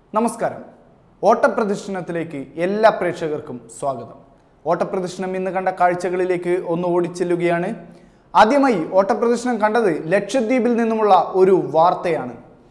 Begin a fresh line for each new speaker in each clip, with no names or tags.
നമസ്കാരം ഓട്ടപ്രദർശനത്തിലേക്ക് എല്ലാ പ്രേക്ഷകർക്കും സ്വാഗതം ഓട്ടപ്രദർശനം ഇന്ന് കണ്ട കാഴ്ചകളിലേക്ക് ഒന്ന് ഓടിച്ചെല്ലുകയാണ് ആദ്യമായി ഓട്ടപ്രദർശനം കണ്ടത് ലക്ഷദ്വീപിൽ നിന്നുമുള്ള ഒരു വാർത്തയാണ്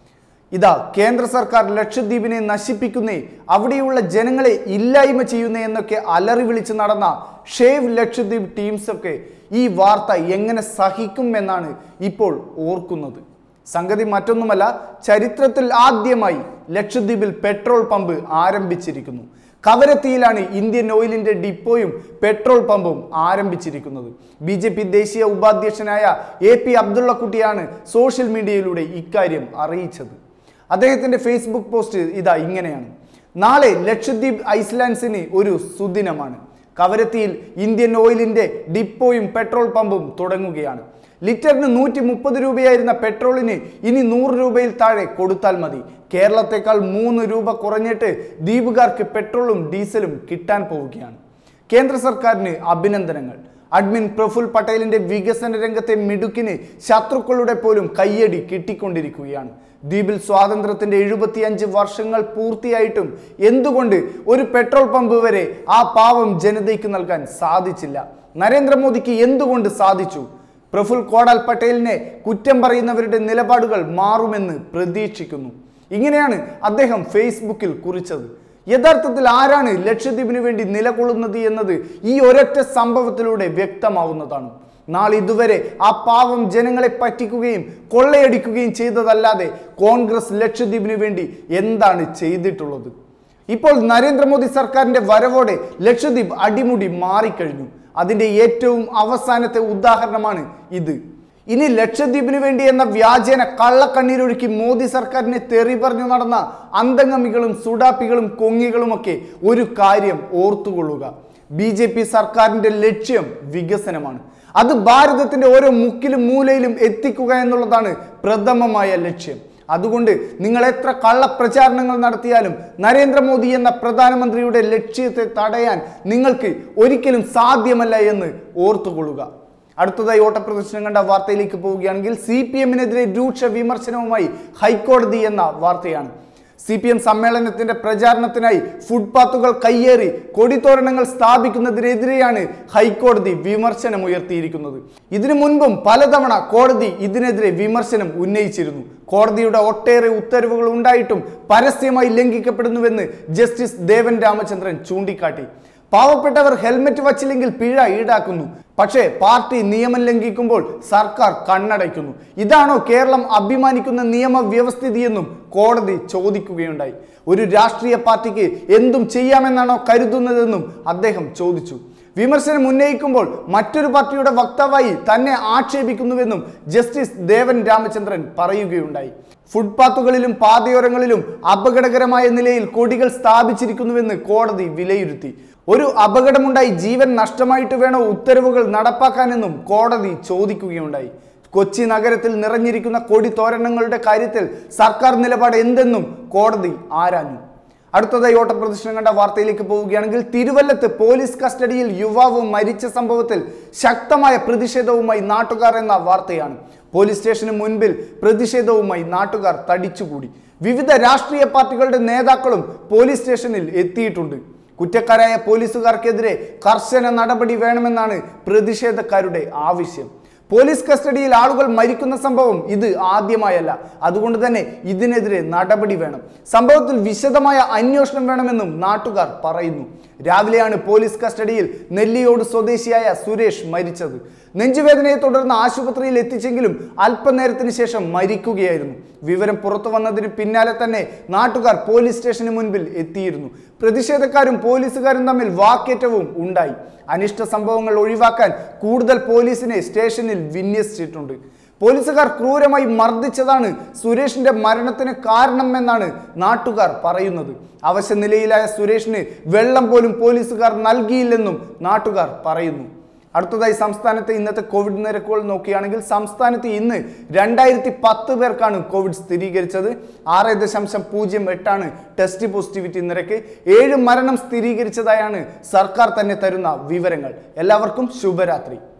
ഇതാ കേന്ദ്ര സർക്കാർ ലക്ഷദ്വീപിനെ നശിപ്പിക്കുന്നേ അവിടെയുള്ള ജനങ്ങളെ ഇല്ലായ്മ ചെയ്യുന്നേ എന്നൊക്കെ അലറി വിളിച്ച് നടന്ന ഷേവ് ലക്ഷദ്വീപ് ടീംസൊക്കെ ഈ വാർത്ത എങ്ങനെ സഹിക്കും എന്നാണ് ഇപ്പോൾ ഓർക്കുന്നത് സംഗതി മറ്റൊന്നുമല്ല ചരിത്രത്തിൽ ആദ്യമായി ലക്ഷദ്വീപിൽ പെട്രോൾ പമ്പ് ആരംഭിച്ചിരിക്കുന്നു കവരത്തിയിലാണ് ഇന്ത്യൻ ഓയിലിന്റെ ഡിപ്പോയും പെട്രോൾ പമ്പും ആരംഭിച്ചിരിക്കുന്നത് ബി ജെ പി ദേശീയ ഉപാധ്യക്ഷനായ എ പി അബ്ദുള്ളക്കുട്ടിയാണ് സോഷ്യൽ മീഡിയയിലൂടെ ഇക്കാര്യം അറിയിച്ചത് അദ്ദേഹത്തിന്റെ ഫേസ്ബുക്ക് പോസ്റ്റ് ഇതാ ഇങ്ങനെയാണ് നാളെ ലക്ഷദ്വീപ് ഐസ്ലാൻഡ്സിന് ഒരു സുദിനമാണ് കവരത്തിയിൽ ഇന്ത്യൻ ഓയിലിന്റെ ഡിപ്പോയും പെട്രോൾ പമ്പും തുടങ്ങുകയാണ് ലിറ്ററിന് നൂറ്റി മുപ്പത് രൂപയായിരുന്ന പെട്രോളിന് ഇനി നൂറ് രൂപയിൽ താഴെ കൊടുത്താൽ മതി കേരളത്തെക്കാൾ മൂന്ന് രൂപ കുറഞ്ഞിട്ട് ദ്വീപുകാർക്ക് പെട്രോളും ഡീസലും കിട്ടാൻ പോവുകയാണ് കേന്ദ്ര സർക്കാരിന് അഭിനന്ദനങ്ങൾ അഡ്മിൻ പ്രഫുൽ പട്ടേലിന്റെ വികസന രംഗത്തെ മിടുക്കിന് ശത്രുക്കളുടെ പോലും കയ്യടി കിട്ടിക്കൊണ്ടിരിക്കുകയാണ് ദ്വീപിൽ സ്വാതന്ത്ര്യത്തിന്റെ എഴുപത്തിയഞ്ച് വർഷങ്ങൾ പൂർത്തിയായിട്ടും എന്തുകൊണ്ട് ഒരു പെട്രോൾ പമ്പ് വരെ ആ പാവം ജനതയ്ക്ക് നൽകാൻ സാധിച്ചില്ല നരേന്ദ്രമോദിക്ക് എന്തുകൊണ്ട് സാധിച്ചു പ്രഫുൽ കോടാൽ പട്ടേലിനെ കുറ്റം പറയുന്നവരുടെ നിലപാടുകൾ മാറുമെന്ന് പ്രതീക്ഷിക്കുന്നു ഇങ്ങനെയാണ് അദ്ദേഹം ഫേസ്ബുക്കിൽ കുറിച്ചത് യഥാർത്ഥത്തിൽ ആരാണ് ലക്ഷദ്വീപിന് വേണ്ടി നിലകൊള്ളുന്നത് എന്നത് ഈ ഒരൊറ്റ സംഭവത്തിലൂടെ വ്യക്തമാവുന്നതാണ് നാളെ ഇതുവരെ ആ പാവം ജനങ്ങളെ പറ്റിക്കുകയും കൊള്ളയടിക്കുകയും ചെയ്തതല്ലാതെ കോൺഗ്രസ് ലക്ഷദ്വീപിന് വേണ്ടി എന്താണ് ചെയ്തിട്ടുള്ളത് ഇപ്പോൾ നരേന്ദ്രമോദി സർക്കാരിന്റെ വരവോടെ ലക്ഷദ്വീപ് അടിമുടി മാറിക്കഴിഞ്ഞു അതിന്റെ ഏറ്റവും അവസാനത്തെ ഉദാഹരണമാണ് ഇത് ഇനി ലക്ഷദ്വീപിന് വേണ്ടി എന്ന വ്യാജേന കള്ളക്കണ്ണീരൊഴുക്കി മോദി സർക്കാരിനെ തെറി പറഞ്ഞു നടന്ന അന്തംഗമികളും സുഡാപ്പികളും കൊങ്ങികളുമൊക്കെ ഒരു കാര്യം ഓർത്തുകൊള്ളുക ബി ജെ പി സർക്കാരിന്റെ ലക്ഷ്യം വികസനമാണ് അത് ഭാരതത്തിന്റെ ഓരോ മുക്കിലും മൂലയിലും എത്തിക്കുക എന്നുള്ളതാണ് പ്രഥമമായ ലക്ഷ്യം അതുകൊണ്ട് നിങ്ങൾ എത്ര കള്ളപ്രചാരണങ്ങൾ നടത്തിയാലും നരേന്ദ്രമോദി എന്ന പ്രധാനമന്ത്രിയുടെ ലക്ഷ്യത്തെ തടയാൻ നിങ്ങൾക്ക് ഒരിക്കലും സാധ്യമല്ല എന്ന് ഓർത്തുകൊള്ളുക അടുത്തതായി ഓട്ടപ്രദർശനം കണ്ട വാർത്തയിലേക്ക് പോവുകയാണെങ്കിൽ സി പി എമ്മിനെതിരെ രൂക്ഷ വിമർശനവുമായി ഹൈക്കോടതി എന്ന വാർത്തയാണ് സി പി എം സമ്മേളനത്തിന്റെ പ്രചാരണത്തിനായി ഫുട്പാത്തുകൾ കയ്യേറി കൊടിത്തോരണങ്ങൾ സ്ഥാപിക്കുന്നതിനെതിരെയാണ് ഹൈക്കോടതി വിമർശനം ഉയർത്തിയിരിക്കുന്നത് ഇതിനു മുൻപും പലതവണ കോടതി ഇതിനെതിരെ വിമർശനം ഉന്നയിച്ചിരുന്നു കോടതിയുടെ ഒട്ടേറെ ഉത്തരവുകൾ ഉണ്ടായിട്ടും പരസ്യമായി ലംഘിക്കപ്പെടുന്നുവെന്ന് ജസ്റ്റിസ് ദേവൻ രാമചന്ദ്രൻ ചൂണ്ടിക്കാട്ടി പാവപ്പെട്ടവർ ഹെൽമറ്റ് വച്ചില്ലെങ്കിൽ പിഴ ഈടാക്കുന്നു പക്ഷേ പാർട്ടി നിയമം ലംഘിക്കുമ്പോൾ സർക്കാർ കണ്ണടയ്ക്കുന്നു ഇതാണോ കേരളം അഭിമാനിക്കുന്ന നിയമവ്യവസ്ഥിതിയെന്നും കോടതി ചോദിക്കുകയുണ്ടായി ഒരു രാഷ്ട്രീയ പാർട്ടിക്ക് എന്തും ചെയ്യാമെന്നാണോ കരുതുന്നതെന്നും അദ്ദേഹം ചോദിച്ചു വിമർശനം ഉന്നയിക്കുമ്പോൾ മറ്റൊരു പാർട്ടിയുടെ വക്താവായി തന്നെ ആക്ഷേപിക്കുന്നുവെന്നും ജസ്റ്റിസ് ദേവൻ രാമചന്ദ്രൻ പറയുകയുണ്ടായി ഫുട്പാത്തുകളിലും പാതയോരങ്ങളിലും അപകടകരമായ നിലയിൽ കൊടികൾ സ്ഥാപിച്ചിരിക്കുന്നുവെന്ന് കോടതി വിലയിരുത്തി ഒരു അപകടമുണ്ടായി ജീവൻ നഷ്ടമായിട്ട് വേണോ ഉത്തരവുകൾ നടപ്പാക്കാനെന്നും കോടതി ചോദിക്കുകയുണ്ടായി കൊച്ചി നഗരത്തിൽ നിറഞ്ഞിരിക്കുന്ന കൊടി തോരണങ്ങളുടെ കാര്യത്തിൽ സർക്കാർ നിലപാട് എന്തെന്നും കോടതി ആരാഞ്ഞു അടുത്തതായി ഓട്ടപ്രദർശനം കണ്ട വാർത്തയിലേക്ക് പോവുകയാണെങ്കിൽ തിരുവല്ലത്ത് പോലീസ് കസ്റ്റഡിയിൽ യുവാവ് മരിച്ച സംഭവത്തിൽ ശക്തമായ പ്രതിഷേധവുമായി നാട്ടുകാർ എന്ന വാർത്തയാണ് പോലീസ് സ്റ്റേഷന് മുൻപിൽ പ്രതിഷേധവുമായി നാട്ടുകാർ തടിച്ചുകൂടി വിവിധ രാഷ്ട്രീയ പാർട്ടികളുടെ നേതാക്കളും പോലീസ് സ്റ്റേഷനിൽ എത്തിയിട്ടുണ്ട് കുറ്റക്കാരായ പോലീസുകാർക്കെതിരെ കർശന നടപടി വേണമെന്നാണ് പ്രതിഷേധക്കാരുടെ ആവശ്യം പോലീസ് കസ്റ്റഡിയിൽ ആളുകൾ മരിക്കുന്ന സംഭവം ഇത് ആദ്യമായല്ല അതുകൊണ്ട് തന്നെ ഇതിനെതിരെ നടപടി വേണം സംഭവത്തിൽ വിശദമായ അന്വേഷണം വേണമെന്നും നാട്ടുകാർ പറയുന്നു രാവിലെയാണ് പോലീസ് കസ്റ്റഡിയിൽ നെല്ലിയോട് സ്വദേശിയായ സുരേഷ് മരിച്ചത് നെഞ്ചുവേദനയെ തുടർന്ന് ആശുപത്രിയിൽ എത്തിച്ചെങ്കിലും അല്പനേരത്തിന് ശേഷം മരിക്കുകയായിരുന്നു വിവരം പുറത്തു വന്നതിന് പിന്നാലെ തന്നെ നാട്ടുകാർ പോലീസ് സ്റ്റേഷന് മുൻപിൽ എത്തിയിരുന്നു പ്രതിഷേധക്കാരും പോലീസുകാരും തമ്മിൽ വാക്കേറ്റവും ഉണ്ടായി അനിഷ്ട സംഭവങ്ങൾ ഒഴിവാക്കാൻ കൂടുതൽ പോലീസിനെ സ്റ്റേഷനിൽ വിന്യസിച്ചിട്ടുണ്ട് പോലീസുകാർ ക്രൂരമായി മർദ്ദിച്ചതാണ് സുരേഷിന്റെ മരണത്തിന് കാരണം എന്നാണ് നാട്ടുകാർ പറയുന്നത് അവശ നിലയിലായ സുരേഷിന് വെള്ളം പോലും പോലീസുകാർ നൽകിയില്ലെന്നും നാട്ടുകാർ പറയുന്നു അടുത്തതായി സംസ്ഥാനത്തെ ഇന്നത്തെ കോവിഡ് നിരക്കുകൾ നോക്കുകയാണെങ്കിൽ സംസ്ഥാനത്ത് ഇന്ന് രണ്ടായിരത്തി പത്ത് പേർക്കാണ് കോവിഡ് സ്ഥിരീകരിച്ചത് ആറ് ദശാംശം പൂജ്യം എട്ടാണ് ടെസ്റ്റ് പോസിറ്റിവിറ്റി നിരക്ക് ഏഴ് മരണം സ്ഥിരീകരിച്ചതായാണ് സർക്കാർ തന്നെ തരുന്ന വിവരങ്ങൾ എല്ലാവർക്കും ശുഭരാത്രി